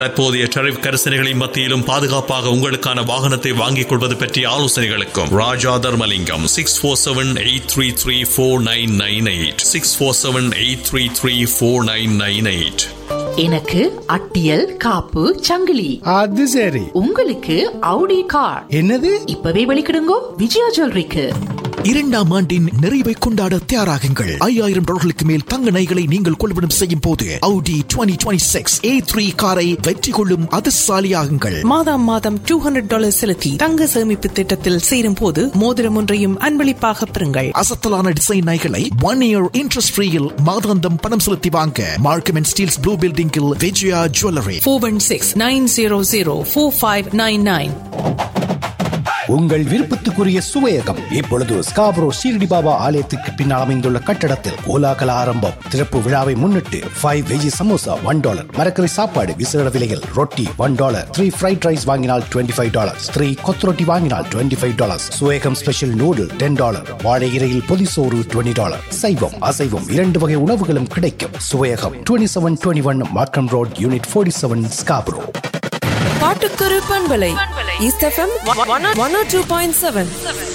தற்போதைய டரிஃப் கரிசனைகளின் மத்தியிலும் பாதுகாப்பாக உங்களுக்கான வாகனத்தை வாங்கிக் கொள்வது பற்றிய ஆலோசனைகளுக்கும் Raja Dharmalingam six four seven eight three three four nine nine eight six four seven eight three three four nine nine eight எனக்கு அட்டியல் காப்பு சங்கிலி அது சரி உங்களுக்கு அவுடி கார் என்னது இப்பவே வெளிக்கிடுங்கோ விஜயா ஜுவல்லரிக்கு இரண்டாம் ஆண்டின் நிறைவை கொண்டாட தயாராகுங்கள் ஐயாயிரம் டாலர்களுக்கு மேல் தங்க நகைகளை நீங்கள் கொள்வனம் செய்யும் போது Audi 2026 A3 காரை வெற்றி கொள்ளும் அதிர்ஷ்டசாலியாகுங்கள் மாதம் மாதம் டூ ஹண்ட்ரட் டாலர் செலுத்தி தங்க சேமிப்பு திட்டத்தில் சேரும் போது மோதிரம் ஒன்றையும் அன்பளிப்பாக பெறுங்கள் அசத்தலான டிசைன் நகைகளை ஒன் இயர் இன்ட்ரெஸ்ட் ஃப்ரீயில் மாதாந்தம் பணம் செலுத்தி வாங்க மார்க்கம் அண்ட் ஸ்டீல்ஸ் ப்ளூ பில்டிங்கில் Vijaya jewellery four one six nine zero zero four five nine nine உங்கள் விருப்பத்துக்குரிய சுவையகம் இப்பொழுது ஸ்காபரோ ஷீரடி பாபா ஆலயத்துக்கு பின்னால் அமைந்துள்ள கட்டடத்தில் கோலாகல ஆரம்பம் திறப்பு விழாவை முன்னிட்டு five veggie samosa one dollar மரக்கறி சாப்பாடு விசேட விலையில் ரொட்டி one dollar three fried rice வாங்கினால் டுவெண்ட்டி ஃபைவ் டாலர்ஸ் த்ரீ கொத்ரொட்டி வாங்கினால் டுவெண்ட்டி ஃபைவ் டாலர்ஸ் சுவேகம் ஸ்பெஷல் நூடுல் டென் டாலர் வாழை இறையில் பொதி சோறு டுவெண்ட்டி டாலர் சைவம் அசைவம் இரண்டு வகை உணவுகளும் கிடைக்கும் சுவையகம் twenty seven twenty one Markham road unit forty seven Scarborough பாட்டுக்கொரு பண்பலை east FM one two point seven